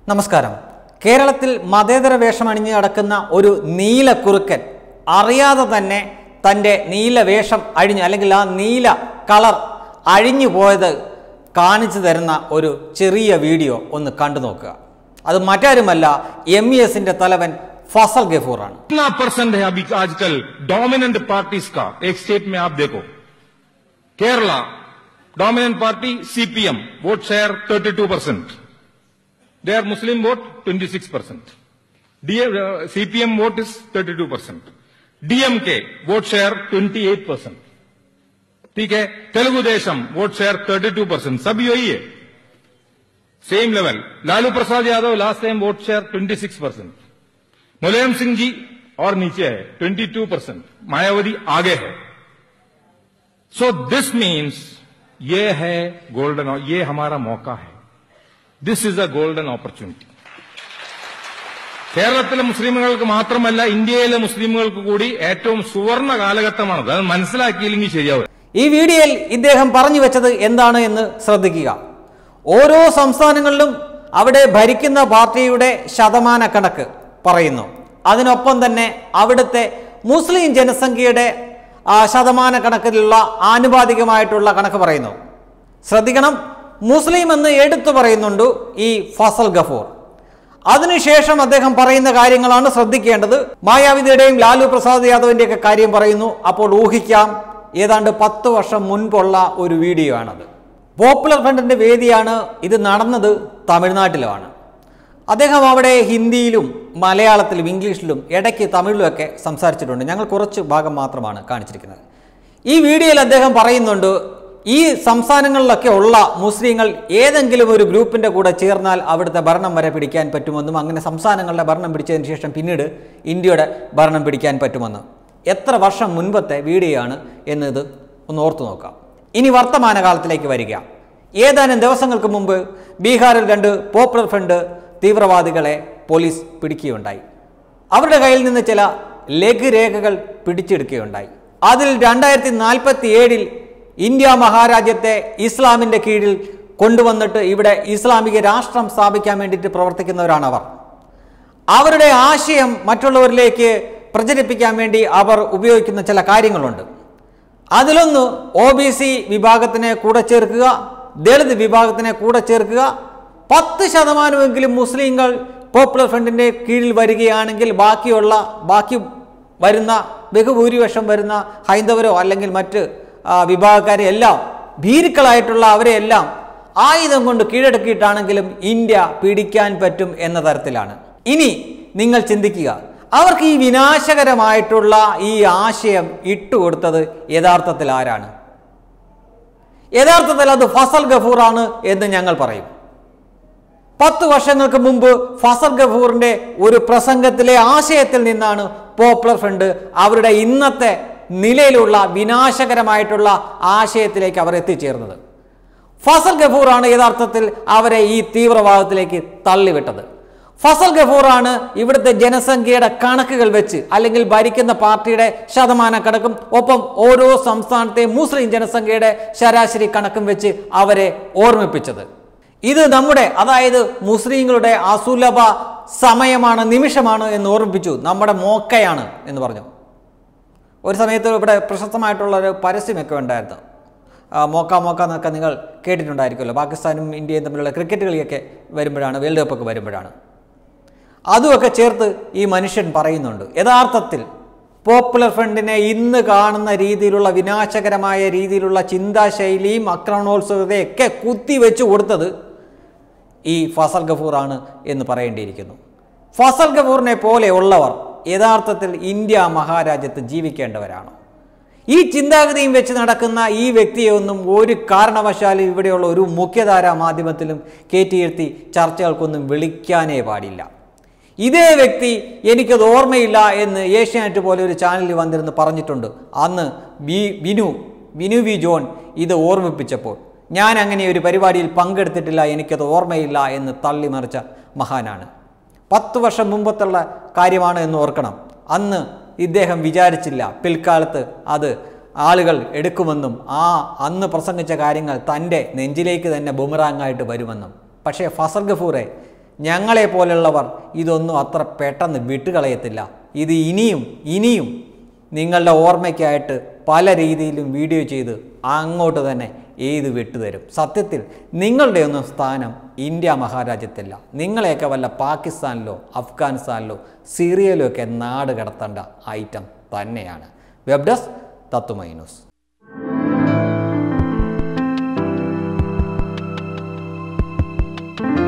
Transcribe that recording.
നമസ്കാരം കേരളത്തിൽ മതേതര വേഷമണിഞ്ഞ് നടക്കുന്ന ഒരു നീലക്കുറുക്കൻ അറിയാതെ തന്നെ തൻ്റെ നീല വേഷം അഴിഞ്ഞ് അല്ലെങ്കിൽ ആ നീല കളർ അഴിഞ്ഞു പോയത് കാണിച്ചു തരുന്ന ഒരു ചെറിയ വീഡിയോ ഒന്ന് കണ്ടു നോക്കുക അത് മറ്റാരുമല്ല എം ഇ എസിന്റെ തലവൻ ഫസൽ ഗഫൂറാണ് कितना परसेंट है अभी आजकल डोमिनेंट पार्टीज का एक स्टेट में आप देखो Kerala dominant party CPM vote share 32 percent there Muslim vote 26 percent CPM vote is 32 percent DMK vote share 28 percent ठीक है Telugu Desam vote share 32 percent सब यही है same level Lalu Prasad Yadav last time vote share 26 percent Mulayam Singh ji और नीचे है 22 परसेंट मायावती आगे है सो दिस मीन्स ये है गोल्डन ये हमारा मौका है this is a golden opportunity കേരളത്തിലെ മുസ്ലിമുകൾക്ക് മാത്രമല്ല ഇന്ത്യയിലെ മുസ്ലിമുകൾക്ക് കൂടി ഏറ്റവും സുവർണ കാലഘട്ടമാണത് അത് മനസ്സിലാക്കിയില്ലെങ്കിൽ ശരിയാവും ഈ വീഡിയോയിൽ ഇദ്ദേഹം പറഞ്ഞു വെച്ചത് എന്താണ് എന്ന് ശ്രദ്ധിക്കുക ഓരോ സംസ്ഥാനങ്ങളിലും അവിടെ ഭരിക്കുന്ന പാർട്ടിയുടെ ശതമാന കണക്ക് പറയുന്നു അതിനൊപ്പം തന്നെ അവിടുത്തെ മുസ്ലിം ജനസംഖ്യയുടെ ആ, ശതമാന കണക്കിലുള്ള ആനുപാതികമായിട്ടുള്ള കണക്ക് പറയുന്നു ശ്രദ്ധിക്കണം മുസ്ലിം എന്ന് എടുത്തു പറയുന്നുണ്ട് ഈ ഫസൽ ഗഫൂർ അതിനുശേഷം അദ്ദേഹം പറയുന്ന കാര്യങ്ങളാണ് ശ്രദ്ധിക്കേണ്ടത് മായാവതിയുടെയും ലാലു പ്രസാദ് യാദവിൻ്റെയൊക്കെ കാര്യം പറയുന്നു അപ്പോൾ ഊഹിക്കാം ഏതാണ്ട് പത്ത് വർഷം മുൻപുള്ള ഒരു വീഡിയോ ആണത് പോപ്പുലർ ഫ്രണ്ടിൻ്റെ വേദിയാണ് ഇത് നടന്നത് തമിഴ്നാട്ടിലുമാണ് അദ്ദേഹം അവിടെ ഹിന്ദിയിലും മലയാളത്തിലും ഇംഗ്ലീഷിലും ഇടയ്ക്ക് തമിഴിലുമൊക്കെ സംസാരിച്ചിട്ടുണ്ട് ഞങ്ങൾ കുറച്ച് ഭാഗം മാത്രമാണ് കാണിച്ചിരിക്കുന്നത് ഈ വീഡിയോയിൽ അദ്ദേഹം പറയുന്നുണ്ട് ഈ സംസ്ഥാനങ്ങളിലൊക്കെ ഉള്ള മുസ്ലിങ്ങൾ ഏതെങ്കിലും ഒരു ഗ്രൂപ്പിൻ്റെ കൂടെ ചേർന്നാൽ അവിടുത്തെ ഭരണം വരെ പിടിക്കാൻ പറ്റുമെന്നും അങ്ങനെ സംസ്ഥാനങ്ങളുടെ ഭരണം പിടിച്ചതിന് ശേഷം പിന്നീട് ഇന്ത്യയുടെ ഭരണം പിടിക്കാൻ പറ്റുമെന്ന് എത്ര വർഷം മുൻപത്തെ വീഡിയോ ആണ് എന്നത് ഒന്ന് ഓർത്തു നോക്കാം ഇനി വർത്തമാനകാലത്തിലേക്ക് വരിക ഏതാനും ദിവസങ്ങൾക്ക് മുമ്പ് ബീഹാറിൽ രണ്ട് പോപ്പുലർ ഫ്രണ്ട് തീവ്രവാദികളെ പോലീസ് പിടിക്കുകയുണ്ടായി അവരുടെ കയ്യിൽ നിന്ന് ചില ലഘുരേഖകൾ പിടിച്ചെടുക്കുകയുണ്ടായി അതിൽ രണ്ടായിരത്തി നാൽപ്പത്തി ഏഴിൽ ഇന്ത്യ മഹാരാജ്യത്തെ ഇസ്ലാമിൻ്റെ കീഴിൽ കൊണ്ടുവന്നിട്ട് ഇവിടെ ഇസ്ലാമിക രാഷ്ട്രം സ്ഥാപിക്കാൻ വേണ്ടിയിട്ട് പ്രവർത്തിക്കുന്നവരാണ് അവർ അവരുടെ ആശയം മറ്റുള്ളവരിലേക്ക് പ്രചരിപ്പിക്കാൻ വേണ്ടി അവർ ഉപയോഗിക്കുന്ന ചില കാര്യങ്ങളുണ്ട് അതിലൊന്ന് ഒ ബി സി വിഭാഗത്തിനെ കൂടെ ചേർക്കുക ദളിത് വിഭാഗത്തിനെ കൂടെ ചേർക്കുക പത്ത് ശതമാനമെങ്കിലും മുസ്ലിങ്ങൾ പോപ്പുലർ ഫ്രണ്ടിൻ്റെ കീഴിൽ വരികയാണെങ്കിൽ ബാക്കിയുള്ള ബാക്കി വരുന്ന ബഹുഭൂരിപക്ഷം വരുന്ന ഹൈന്ദവരോ അല്ലെങ്കിൽ മറ്റ് ആ, വിഭാഗക്കാരെ എല്ലാം ഭീരുക്കളായിട്ടുള്ള അവരെയെല്ലാം ആയുധം കൊണ്ട് കീഴടക്കിയിട്ടാണെങ്കിലും ഇന്ത്യ പിടിക്കാൻ പറ്റും എന്ന തരത്തിലാണ് ഇനി നിങ്ങൾ ചിന്തിക്കുക അവർക്ക് ഈ വിനാശകരമായിട്ടുള്ള ഈ ആശയം ഇട്ടുകൊടുത്തത് യഥാർത്ഥത്തിൽ ആരാണ് യഥാർത്ഥത്തിൽ അത് ഫസൽ ഗഫൂറാണ് എന്ന് ഞങ്ങൾ പറയും പത്ത് വർഷങ്ങൾക്ക് മുമ്പ് ഫസൽ ഗഫൂറിന്റെ ഒരു പ്രസംഗത്തിലെ ആശയത്തിൽ നിന്നാണ് പോപ്പുലർ ഫ്രണ്ട് അവരുടെ ഇന്നത്തെ നിലയിലുള്ള വിനാശകരമായിട്ടുള്ള ആശയത്തിലേക്ക് അവർ എത്തിച്ചേർന്നത് ഫസൽ ഗഫൂറാണ് യഥാർത്ഥത്തിൽ അവരെ ഈ തീവ്രവാദത്തിലേക്ക് തള്ളിവിട്ടത് ഫസൽ ഗഫൂറാണ് ഇവിടുത്തെ ജനസംഖ്യയുടെ കണക്കുകൾ വെച്ച് അല്ലെങ്കിൽ ഭരിക്കുന്ന പാർട്ടിയുടെ ശതമാന കണക്കും ഒപ്പം ഓരോ സംസ്ഥാനത്തെ മുസ്ലിം ജനസംഖ്യയുടെ ശരാശരി കണക്കും വെച്ച് അവരെ ഓർമ്മിപ്പിച്ചത് ഇത് നമ്മുടെ അതായത് മുസ്ലിങ്ങളുടെ അസുലഭ സമയമാണ് നിമിഷമാണ് എന്ന് ഓർമ്മിപ്പിച്ചു നമ്മുടെ മോക്കയാണ് എന്ന് പറഞ്ഞു ഒരു സമയത്ത് ഇവിടെ പ്രശസ്തമായിട്ടുള്ള ഒരു പരസ്യമൊക്കെ ഉണ്ടായിരുന്നു ആ, മോക്ക മോക്ക എന്നൊക്കെ നിങ്ങൾ കേട്ടിട്ടുണ്ടായിരിക്കുമല്ലോ പാകിസ്ഥാനും ഇന്ത്യയും തമ്മിലുള്ള ക്രിക്കറ്റ് കളിയൊക്കെ വരുമ്പോഴാണ് വേൾഡ് കപ്പൊക്കെ വരുമ്പോഴാണ് അതുമൊക്കെ ചേർത്ത് ഈ മനുഷ്യൻ പറയുന്നുണ്ട് യഥാർത്ഥത്തിൽ പോപ്പുലർ ഫ്രണ്ടിനെ ഇന്ന് കാണുന്ന രീതിയിലുള്ള വിനാശകരമായ രീതിയിലുള്ള ചിന്താശൈലിയും ആക്രമണോത്സവതയൊക്കെ കുത്തിവെച്ച് കൊടുത്തത് ഈ ഫസൽ ഗഫൂറാണ് എന്ന് പറയേണ്ടിയിരിക്കുന്നു ഫസൽ ഗഫൂറിനെ പോലെയുള്ളവർ യഥാർത്ഥത്തിൽ ഇന്ത്യ മഹാരാജ്യത്ത് ജീവിക്കേണ്ടവരാണ് ഈ ചിന്താഗതിയും വെച്ച് നടക്കുന്ന ഈ വ്യക്തിയൊന്നും ഒരു കാരണവശാലും ഇവിടെയുള്ള ഒരു മുഖ്യധാരാ മാധ്യമത്തിലും കയറ്റിയിരുത്തി ചർച്ചകൾക്കൊന്നും വിളിക്കാനേ പാടില്ല ഇതേ വ്യക്തി എനിക്കത് ഓർമ്മയില്ല എന്ന് ഏഷ്യാനെറ്റ് പോലെ ഒരു ചാനലിൽ വന്നിരുന്ന് പറഞ്ഞിട്ടുണ്ട് അന്ന് V Vinu Vinu V John ഇത് ഓർമ്മിപ്പിച്ചപ്പോൾ ഞാൻ അങ്ങനെ ഒരു പരിപാടിയിൽ പങ്കെടുത്തിട്ടില്ല എനിക്കത് ഓർമ്മയില്ല എന്ന് തള്ളിമറിച്ച മഹാനാണ് പത്ത് വർഷം മുമ്പത്തുള്ള കാര്യമാണ് എന്ന് ഓർക്കണം അന്ന് ഇദ്ദേഹം വിചാരിച്ചില്ല പിൽക്കാലത്ത് അത് ആളുകൾ എടുക്കുമെന്നും ആ അന്ന് പ്രസംഗിച്ച കാര്യങ്ങൾ തൻ്റെ നെഞ്ചിലേക്ക് തന്നെ ബുമറാങ്ങായിട്ട് വരുമെന്നും പക്ഷേ ഫസൽ ഗഫൂറെ ഞങ്ങളെ പോലുള്ളവർ ഇതൊന്നും അത്ര പെട്ടെന്ന് വിട്ടുകളയത്തില്ല ഇത് ഇനിയും ഇനിയും നിങ്ങളുടെ ഓർമ്മയ്ക്കായിട്ട് പല രീതിയിലും വീഡിയോ ചെയ്ത് അങ്ങോട്ട് തന്നെ ഏത് വിട്ടുതരും സത്യത്തിൽ നിങ്ങളുടെ ഒന്നും സ്ഥാനം ഇന്ത്യ മഹാരാജ്യത്തില്ല നിങ്ങളെയൊക്കെ വല്ല പാകിസ്ഥാനിലോ അഫ്ഗാനിസ്ഥാനിലോ സിറിയയിലോ ഒക്കെ നാട് കടത്തേണ്ട ഐറ്റം തന്നെയാണ് വെബ് ഡെസ്ക് തത്തുമൈ ന്യൂസ് thank you